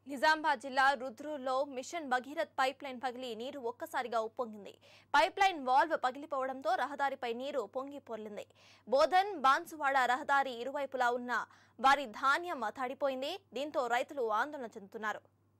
నిజామాబాద్ జిల్లా రుద్రూర్లో mission Bhagirath pipe line పగిలి నీరు ఒక్కసారిగా ఉప్పొంగింది పైప్ లైన్ వాల్వ్ పగిలిపోవడంతో రహదారిపై నీరు పొంగి పొర్లింది బోధన్ బాన్సువాడ రహదారి ఇరువైపులా ఉన్న వారి ధాన్యం తడిపోయింది దీంతో రైతులు ఆందోళన చెందుతున్నారు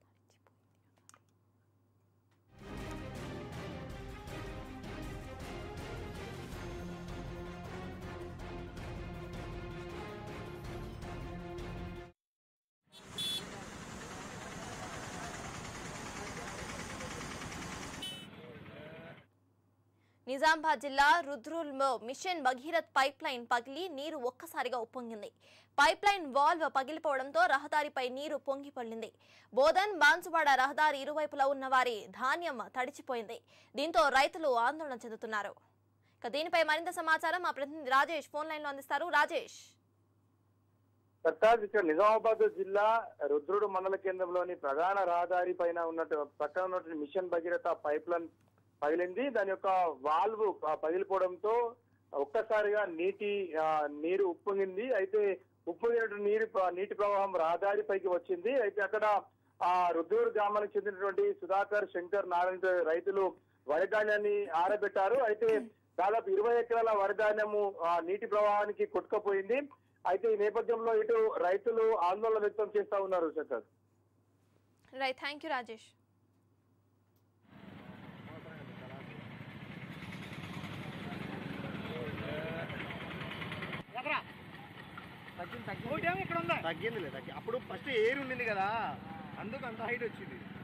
నిజామాబాద్ జిల్లా రుద్రూల్లో మిషన్ భగీరథ్ పైప్ లైన్ పగిలి నీరు ఒక్కసారిగా ఉప్పొంగింది పైప్ లైన్ వాల్వ్ పగిలిపోవడంతో రహదారిపై నీరు పొంగి పడింది బోధన్ బాన్సువాడ రహదారి ఇరువైపులా ఉన్న వారి ధాన్యం తడిచిపోయింది దీంతో రైతులు ఆందోళన చెందుతున్నారు ఇక దీనిపై మరింత సమాచారం మా ప్రతినిధి రాజేష్ ఫోన్ లైన్ లో అందిస్తారు రాజేష్ సర్కార్ ఇక్కడ నిజామాబాద్ జిల్లా రుద్రుడు మండల కేంద్రంలోని ప్రధాన రహదారి పైన ఉన్నట్టు పక్కన ఉన్నటువంటి మిషన్ భగీరథ పైప్ లైన్ పగిలింది దాని యొక్క వాల్వ్ ఆ, పగిలిపోవడంతో ఒక్కసారిగా నీటి ఆ, నీరు ఉప్పొంగింది అయితే ఉప్పొంగినటువంటి నీరు నీటి ప్రవాహం రహదారి పైకి వచ్చింది అయితే అక్కడ ఆ రుద్రూరు గ్రామానికి చెందినటువంటి సుధాకర్ శంకర్ నారాయణ రైతులు వరి ధాన్యాన్ని ఆరబెట్టారు అయితే దాదాపు ఇరవై ఎకరాల వరి ధాన్యము ఆ, నీటి ప్రవాహానికి కొట్టుకపోయింది అయితే ఈ నేపథ్యంలో ఇటు రైతులు ఆందోళన వ్యక్తం చేస్తా ఉన్నారు Shankar right thank you Rajesh తగ్గిందిలే తగ్గి అప్పుడు ఫస్ట్ ఎయిర్ ఉండింది కదా అందుకు అంత హైట్ వచ్చింది